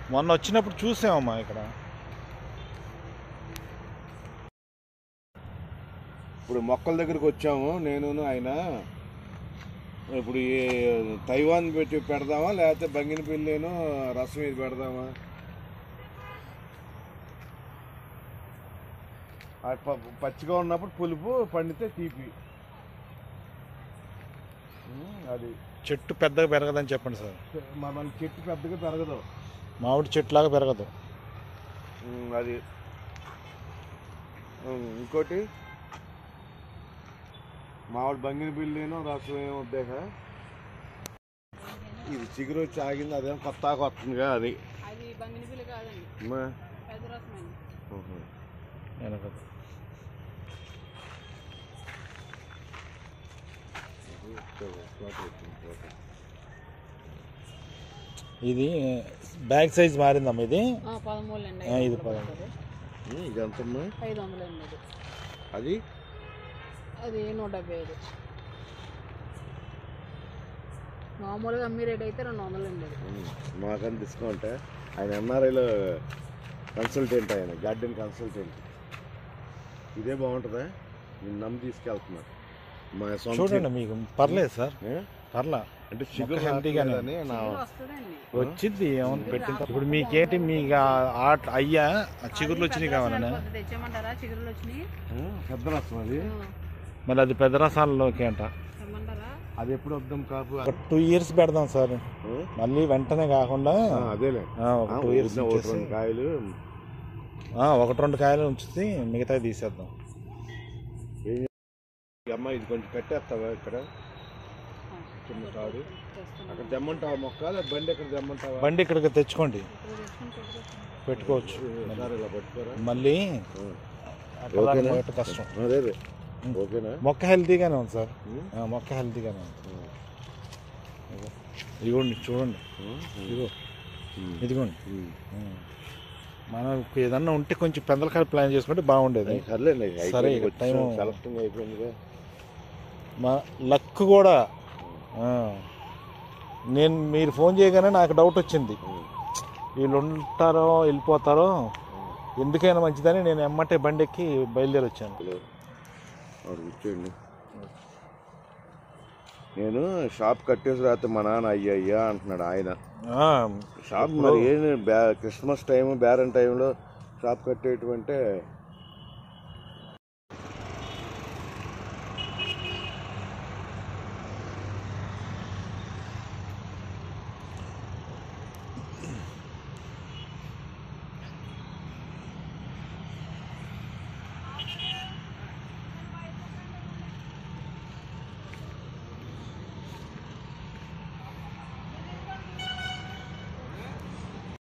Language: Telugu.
మొన్న వచ్చినప్పుడు చూసామమ్మా ఇక్కడ ఇప్పుడు మొక్కల దగ్గరికి వచ్చాము నేను ఆయన ఇప్పుడు ఈ తైవాన్ పెట్టి పెడదామా లేకపోతే బంగినపల్లిను రసం ఇది పెడదామా ఆ ప- పచ్చిగా ఉన్నప్పుడు పులుపు పండితే తీపి ఉమ్, అది చెట్టు పెద్దగా పెరగదని చెప్పండి సార్ మన మన చెట్టు పెద్దగా పెరగదు మామిడి చెట్టులాగా పెరగదు ఉమ్, అది ఉమ్, ఇంకోటి మామిడి బంగిన బిల్లీను రసం ఏమి వద్దాక ఇది చిగురు వచ్చి ఆగింది అదేం కొత్త ఆకు వస్తుందిగా అది అది బంగినపిల్లి కాదండి అమ్మా. పెద్ద రసమండి ఉహు. వెనకదు ఇది బ్యాగ్ సైజ్ మారిందమ్మా ఇది పదమూడు అండి ఆ, ఇది పదమూడు. ఉమ్, ఇది ఎంతమ్మా ఐదు వందలు అండి అది అది అది నూట డెబ్బై ఐదు మామూలుగా అమ్మి రేట్ అయితే రెండు వందలు అండి అది ఉమ్, మాకని డిస్కౌంట్ ఆయన ఎంఆర్ఐలో కన్సల్టెంట్ ఆయన గార్డెన్ కన్సల్టెంట్ ఇదే బాగుంటుందా నేను నమ్మి తీసుకెళ్తున్నా మా సొంత చూడండి మీకు పర్లేదు సార్ ఏ? పర్లా అంటే మొక్క షుగర్ హెల్తీగానే రావట్లేదని నా చిగురు వస్తుందండి వచ్చింది ఏమన్నా పెట్టిన తర్వాత. ఇప్పుడు మీకేంటి మీకు ఆ- ఆట అయ్యా ఆ చిగుర్లు వచ్చినాయి కావాలన్నా కొద్ది తెచ్చామంటారా చిగురులు వచ్చినాయి ఉమ్, పెద్ద రసం అది ఆ, మళ్ళీ అది పెద్ద రసాలలోకి అంట తెమ్మంటారా అది ఎప్పుడు వద్దాం కాపు ఒక టూ ఇయర్స్ పెడదాం సార్ ఉమ్, మళ్ళీ వెంటనే కాకుండా ఆ, అదేలే ఆ, ఒక ఆ, టూ ఇయర్స్ వద్దాం, ఒకటి రెండు కాయలు ఒకటి రెండు కాయలు ఉంచితే మిగతా తీసేద్దాం ఈ అమ్మ ఇది కొంచెం కట్టేస్తావా ఇక్కడ ఆ, చిన్న తాడు తెస్తాను. అక్కడ తెమ్మంటావా మొక్క లేదా బండి ఎక్కడ తెమ్మంటావా బండి ఇక్కడికి తెచ్చుకోండి ఇప్పుడు తెచ్చుకుని పెట్టుకోవచ్చు. పెట్టుకోవచ్చు సార్ ఇలా పట్టుకోరా మళ్ళీ ఆ. అక్కడ దాకా ఓకేనా? పోయేట్టు కష్టం అదే అదే ఓకేనా మొక్క హెల్తీగానే ఉంది సార్ ఉమ్, ఆ, మొక్క హెల్తీగానే ఉంది ఉమ్, ఇదిగో. ఇదిగోండి చూడండి ఉమ్, ఇదిగో ఉమ్, ఇదిగోండి ఉమ్. ఉమ్. మనకు ఏదన్నా ఉంటే కొంచెం పెందలకాయ ప్లాన్ చేసుకుంటే బాగుండేది సర్లేండి సరే, అయిపోయింది, ఇక టైము- వచ్చేసాం, సెలెక్టింగ్ అయిపోయిందిగా మా లక్ కూడా ఆ. నేను మీరు ఫోన్ చేయగానే నాకు డౌట్ వచ్చింది ఉమ్, వీళ్ళు ఉంటారో వెళ్ళిపోతారో ఎందుకైనా మంచిదని నేను ఎమ్మటే బండి ఎక్కి బయలుదేరి వచ్చాను హలో వాడు కూర్చోండి నేను షాప్ కట్టేసి రాతే మా నాన్న అయ్యా అయ్యా అంటున్నాడు ఆయన ఆ, షాప్ మరి ఏంటి బ్యా క్రిస్మస్ టైం బేరం టైంలో షాప్ కట్టేయటం అంటే